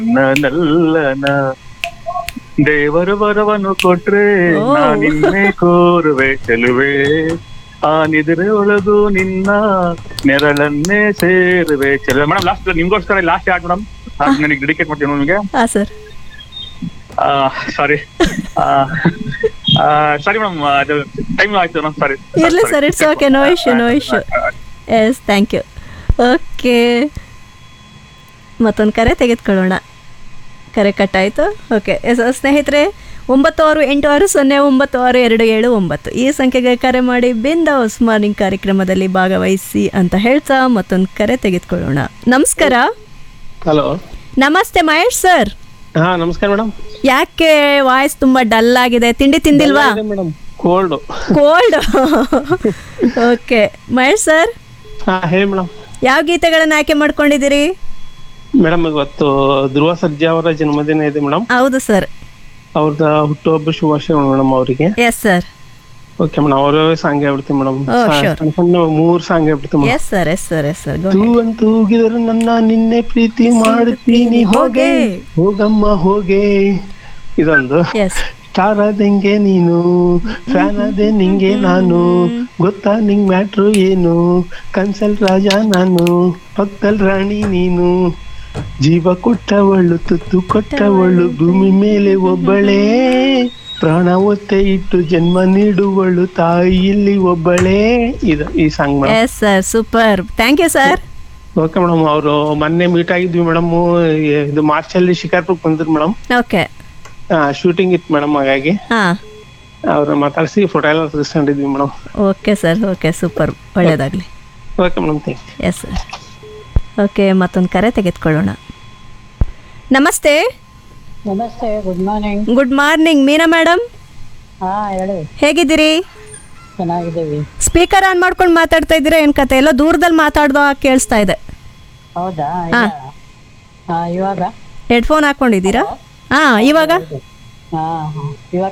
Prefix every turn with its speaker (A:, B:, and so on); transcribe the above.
A: ನಲ್ಲನ ದೇವರು ವರವನ್ನು ಕೊಟ್ರೆ
B: ಓ.
A: ನಾನಿನ್ನೆ ಕೋರುವೆ ಚೆಲುವೆ ಆ ನಿದ್ರೆ ಒಳಗು ನಿನ್ನ ನೆರಳನ್ನೇ ಸೇರುವೆ ಚೆಲುವೆ ಮೇಡಮ್ ಲಾಸ್ಟ್ ನಿಮ್ಗೋಸ್ಕರ ಲಾಸ್ಟ್ ಯಾಕೆ ಮೇಡಮ್ ನನಗೆ ಡೆಡಿಕೇಟ್ ಮಾಡ್ತೀನಿ ನಿಮಗೆ
B: ಹಾ ಸರ್
A: ಸಾರಿ ಸಾರಿ ಮೇಡಮ್ ಅದು ಟೈಮ್ ಆಯ್ತು ಮೇಡಮ್ ಸಾರಿ
B: ಇರ್ಲಿ sir it's okay no issue no issue yes thank you okay ಮತ್ತೊಂದು ಕರೆ ತೆಗೆದುಕೊಳ್ಳೋಣ ಕರೆ ಕಟ್ಟಾಯಿತು ಓಕೆ ಎಸ್ ಸ್ನೇಹಿತರೆ ಒಂಬತ್ತು ಆರು ಎಂಟು ಆರು ಸೊನ್ನೆ ಒಂಬತ್ತು ಆರು ಎರಡು ಏಳು ಒಂಬತ್ತು ಈ ಸಂಖ್ಯೆಗೆ ಕರೆ ಮಾಡಿ ಬಿಂದಾಸ್ ಮಾರ್ನಿಂಗ್ ಕಾರ್ಯಕ್ರಮದಲ್ಲಿ ಭಾಗವಹಿಸಿ ಅಂತ ಹೇಳ್ತಾ ಮತ್ತೊಂದು ಕರೆ ತೆಗೆದುಕೊಳ್ಳೋಣ ನಮಸ್ಕಾರ
C: ಹಲೋ
B: ನಮಸ್ತೆ ಮಹೇಶ್ ಸರ್
C: ಹಾ ನಮಸ್ಕಾರ ಮೇಡಮ್
B: ಯಾಕೆ ವಾಯ್ಸ್ ತುಂಬಾ ಡಲ್ ಆಗಿದೆ ತಿಂಡಿ ತಿಂದಿಲ್ವಾ
C: madam cold
B: cold okay Mahesh sir
C: ಹಾ ಹೇಳಿ ಮೇಡಮ್
B: ಯಾವ ಗೀತೆಗಳನ್ನ ಆಯ್ಕೆ ಮಾಡ್ಕೊಂಡಿದ್ದೀರಿ
C: ಮೇಡಮ್ ಇವತ್ತು ಧ್ರುವ ಸರ್ಜಾ ಅವರ ಜನ್ಮದಿನ ಇದೆ ಮೇಡಮ್
B: ಹೌದು ಸರ್
C: ಅವ್ರದ ಹುಟ್ಟುಹಬ್ಬ ಶುಭಾಶಯಗಳು ಮೇಡಮ್ ಅವರಿಗೆ
B: ಎಸ್ ಸರ್
C: ಓಕೆ ಮೇಡಮ್ ಅವರೇ ಸಾಂಗ್ ಹೇಳ್ಬಿಡ್ತೀವಿ ಮೇಡಮ್
B: Oh, sure.
C: ಸಣ್ಣ ಸಣ್ಣ ಮೂರ್ ಸಾಂಗ್ ಹೇಳ್ಬಿಡ್ತೀವಿ madam
B: yes sir yes sir yes sir
C: ತೂ ಅಂತ ಹೋಗಿದ್ರೆ ನನ್ನ ನಿನ್ನೆ ಪ್ರೀತಿ ಮಾಡುತ್ತೀನಿ ಹೋಗೆ ಹೋಗಮ್ಮ ಹೋಗೆ ಇದೊಂದು
B: ಎಸ್
C: ಸ್ಟಾರ್ ಆದಂಗೆ ನೀನು ಫ್ಯಾನ್ ಆದೆ ನಿಂಗೆ ನಾನು ಗೊತ್ತಾ ನಿಂಗ್ ಮ್ಯಾಟ್ರು ಏನು ಕನ್ಸಲ್ ರಾಜ ನಾನು ಪಕ್ಕಲ್ ರಾಣಿ ನೀನು ಜೀವ ಕೊಟ್ಟವಳು ತುತ್ತು ಕೊಟ್ಟವಳು ಭೂಮಿ ಮೇಲೆ ಒಬ್ಬಳೇ ಪ್ರಾಣ ಒತ್ತೆ ಇಟ್ಟು ಜನ್ಮ ನೀಡುವಳು ತಾಯಿ ಇಲ್ಲಿ ಒಬ್ಬಳೇ ಇದು ಈ song madam
B: yes sir super thank you sir
C: okay madam ಅವರು ಮೊನ್ನೆ ಮೀಟ್ ಆಗಿದ್ವಿ ಮೇಡಮ್ ಇದು ಮಾರ್ಚ್ ಅಲ್ಲಿ ಶಿಕಾರ್ಪುರಕ್ಕೆ ಬಂದ್ರು ಮೇಡಮ್
B: ಓಕೆ
C: ಶೂಟಿಂಗ್ ಇತ್ತು ಮೇಡಮ್ ಹಾಗಾಗಿ
B: ಹಾಂ
C: ಅವ್ರ ಮಾತಾಡಿಸಿ ಫೋಟೋ ಎಲ್ಲ ತೆಗೆಸ್ಕೊಂಡಿದ್ವಿ madam
B: okay sir okay super ಒಳ್ಳೆಯದಾಗಲಿ
C: okay madam thank
B: yes sir okay ಮತ್ತೊಂದು ಕರೆ ತೆಗೆದುಕೊಳ್ಳೋಣ ನಮಸ್ತೆ
D: ನಮಸ್ತೆ good morning
B: good morning Meena madam
D: ಹಾ ಹೇಳಿ
B: ಹೇಗಿದ್ದೀರಿ
D: ಚೆನ್ನಾಗಿದ್ದೀವಿ
B: ಸ್ಪೀಕರ್ ಆನ್ ಮಾಡ್ಕೊಂಡು ಮಾತಾಡ್ತಾ ಇದ್ದೀರಾ ಏನು ಕತೆ ಎಲ್ಲ ದೂರದಲ್ಲಿ ಮಾತಾಡ್ದೋ ಕೇಳಿಸ್ತಾ ಇದೆ
D: ಹೌದಾ
B: ಹಾ.
D: ಹಾ ಇವಾಗ
B: ಹೆಡ್ಫೋನ್ ಹಾಕೊಂಡಿದ್ದೀರಾ ಹಾಂ ಇವಾಗ
D: ಹಾ ಹಾ ಇವಾಗ